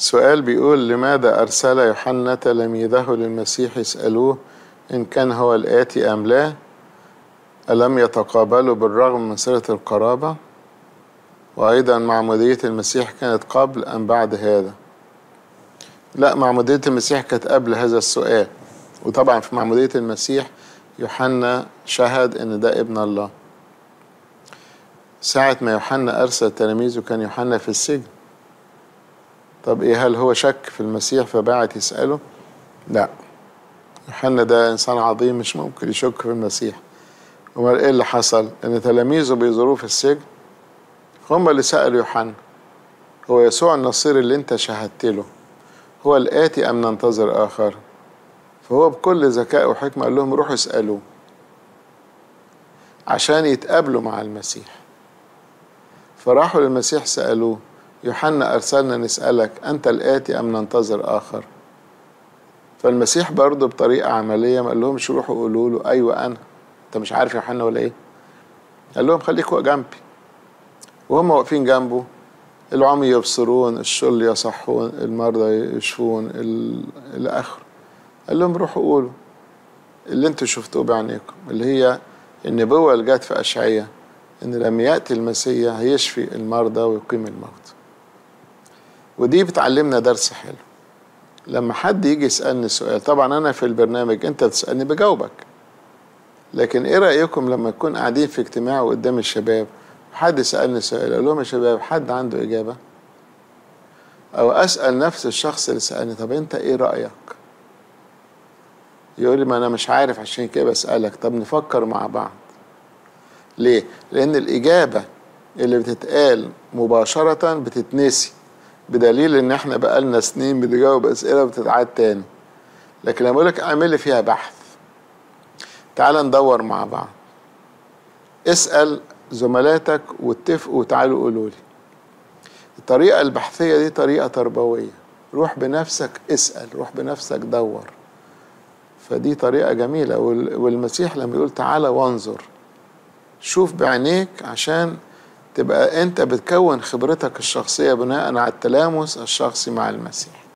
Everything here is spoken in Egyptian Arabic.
سؤال بيقول لماذا أرسل يوحنا تلاميذه للمسيح يسألوه إن كان هو الآتي أم لا ألم يتقابلوا بالرغم من صلة القرابة وأيضا معمودية المسيح كانت قبل أم بعد هذا لا معمودية المسيح كانت قبل هذا السؤال وطبعا في معمودية المسيح يوحنا شهد إن ده ابن الله ساعة ما يوحنا أرسل تلاميذه كان يوحنا في السجن طب إيه هل هو شك في المسيح فبعت يسأله؟ لا يوحنا ده إنسان عظيم مش ممكن يشك في المسيح أمال إيه اللي حصل؟ إن تلاميذه بيزوروه في السجن هم اللي سألوا يوحنا هو يسوع النصير اللي أنت شهدت له هو الآتي أم ننتظر آخر؟ فهو بكل ذكاء وحكمة قال لهم روحوا اسألوه عشان يتقابلوا مع المسيح فراحوا للمسيح سألوه يوحنا أرسلنا نسألك أنت الآتي أم ننتظر آخر فالمسيح برضه بطريقة عملية ما قال لهمش روحوا قولوا له أيوة أنا أنت مش عارف يوحنا ولا إيه قال لهم خليكوا جنبي وهم واقفين جنبه العمي يبصرون الشل يصحون المرضى يشفون إلى آخره قال لهم روحوا قولوا اللي انتوا شفتوه بعينيكم اللي هي النبوة اللي جت في أشعية إن لما يأتي المسيح هيشفي المرضى ويقيم الموت ودي بتعلمنا درس حلو لما حد يجي يسألني سؤال طبعا أنا في البرنامج أنت بتسألني بجاوبك لكن إيه رأيكم لما نكون قاعدين في اجتماع وقدام الشباب حد سألني سؤال أقول لهم يا شباب حد عنده إجابة أو أسأل نفس الشخص اللي سألني طب أنت إيه رأيك يقول لي ما أنا مش عارف عشان كده بسألك طب نفكر مع بعض ليه؟ لأن الإجابة اللي بتتقال مباشرة بتتنسي بدليل إن إحنا بقالنا سنين بنجاوب أسئلة بتتعاد تاني لكن لما لك اعمل لي فيها بحث تعال ندور مع بعض اسأل زملاتك واتفقوا وتعالوا قولوا لي الطريقة البحثية دي طريقة تربوية روح بنفسك اسأل روح بنفسك دور فدي طريقة جميلة والمسيح لما يقول تعالى وانظر شوف بعينيك عشان تبقى انت بتكون خبرتك الشخصية بناء على التلامس الشخصي مع المسيح